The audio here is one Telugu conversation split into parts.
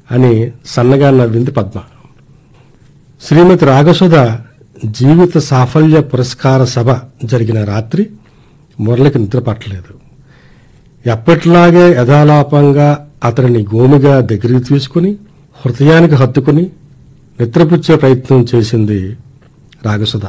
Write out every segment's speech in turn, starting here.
అని సన్నగా నవ్వింది పద్మ శ్రీమతి రాగసుధ జీవిత సాఫల్య పురస్కార సభ జరిగిన రాత్రి మురళికి నిద్ర పట్టలేదు ఎప్పటిలాగే యథాలాపంగా అతనిని గోమిగా దగ్గరికి తీసుకుని హృదయానికి హత్తుకుని నిద్రపుచ్చే ప్రయత్నం చేసింది రాగసుధ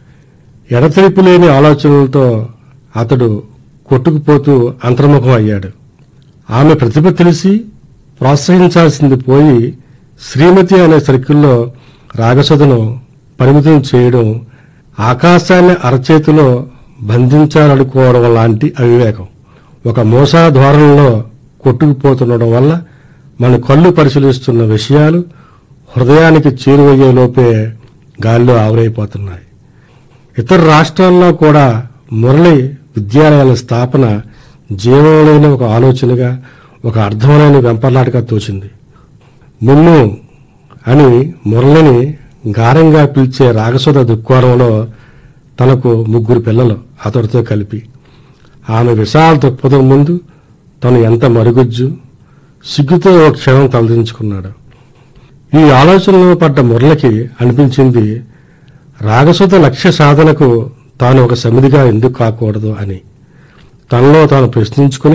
ఎడతెరిపి లేని ఆలోచనలతో అతడు కొట్టుకుపోతూ అంతర్ముఖం అయ్యాడు ఆమె ప్రతిభ తెలిసి ప్రోత్సహించాల్సింది పోయి శ్రీమతి అనే సర్కిల్లో రాగసుధను పరిమితం చేయడం ఆకాశాన్ని అరచేతిలో బంధించాలనుకోవడం లాంటి అవివేకం ఒక మోసా ధోరణిలో కొట్టుకుపోతుండడం వల్ల మన కళ్ళు పరిశీలిస్తున్న విషయాలు హృదయానికి చేరువయ్యే లోపే గాల్లో ఆవిరైపోతున్నాయి ఇతర రాష్ట్రాల్లో కూడా మురళి విద్యాలయాల స్థాపన జీవం లేని ఒక ఆలోచనగా ఒక అర్థమైన వెంపర్లాటగా తోచింది మున్ను అని మురళిని గారంగా పిలిచే రాగసుధ దుక్కోరంలో తనకు ముగ్గురు పిల్లలు అతడితో కలిపి ఆమె విశాల దృక్పథం ముందు తను ఎంత మరుగుజ్జు సిగ్గుతో ఒక క్షణం తలదించుకున్నాడు ఈ ఆలోచనలో పడ్డ మురళికి అనిపించింది రాగసుధ లక్ష్య సాధనకు తాను ఒక సమిధిగా ఎందుకు కాకూడదు అని తనలో తాను ప్రశ్నించుకుని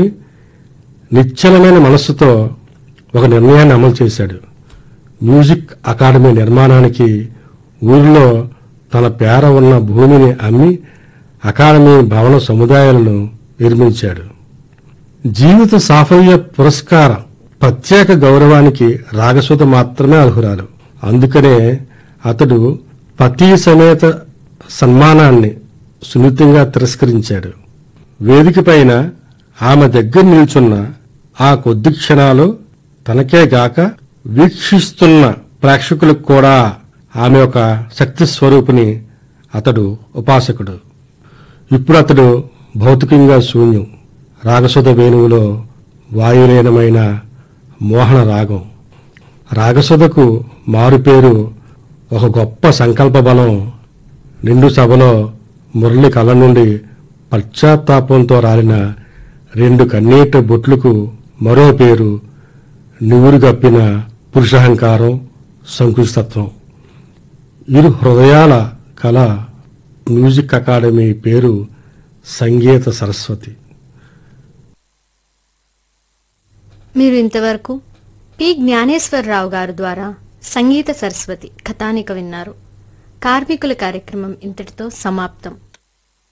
నిశ్చలమైన మనస్సుతో ఒక నిర్ణయాన్ని అమలు చేశాడు మ్యూజిక్ అకాడమీ నిర్మాణానికి ఊరిలో తన పేర ఉన్న భూమిని అమ్మి అకాడమీ భవన సముదాయాలను నిర్మించాడు జీవిత సాఫల్య పురస్కార ప్రత్యేక గౌరవానికి రాగసుత మాత్రమే అర్హురాలు అందుకనే అతడు పతి సమేత సన్మానాన్ని సున్నితంగా తిరస్కరించాడు వేదిక పైన ఆమె దగ్గర నిల్చున్న ఆ కొద్ది క్షణాలు తనకే గాక వీక్షిస్తున్న ప్రేక్షకులకు కూడా ఆమె ఒక శక్తి స్వరూపిణి అతడు ఉపాసకుడు ఇప్పుడు అతడు భౌతికంగా శూన్యం రాగసుధ వేణువులో వాయులీనమైన మోహన రాగం రాగసుధకు మారుపేరు ఒక గొప్ప సంకల్ప బలం నిండు సభలో మురళి కళ్ళ నుండి పశ్చాత్తాపంతో రాలిన రెండు కన్నీట బొట్లకు మరో పేరు నివురు గప్పిన పురుషాహంకారం సంకుచితత్వం ఇరు హృదయాల కళ మ్యూజిక్ అకాడమీ పేరు సంగీత సరస్వతి మీరు ఇంతవరకు పి జ్ఞానేశ్వరరావు గారు ద్వారా సంగీత సరస్వతి కథానిక విన్నారు కార్మికుల కార్యక్రమం ఇంతటితో సమాప్తం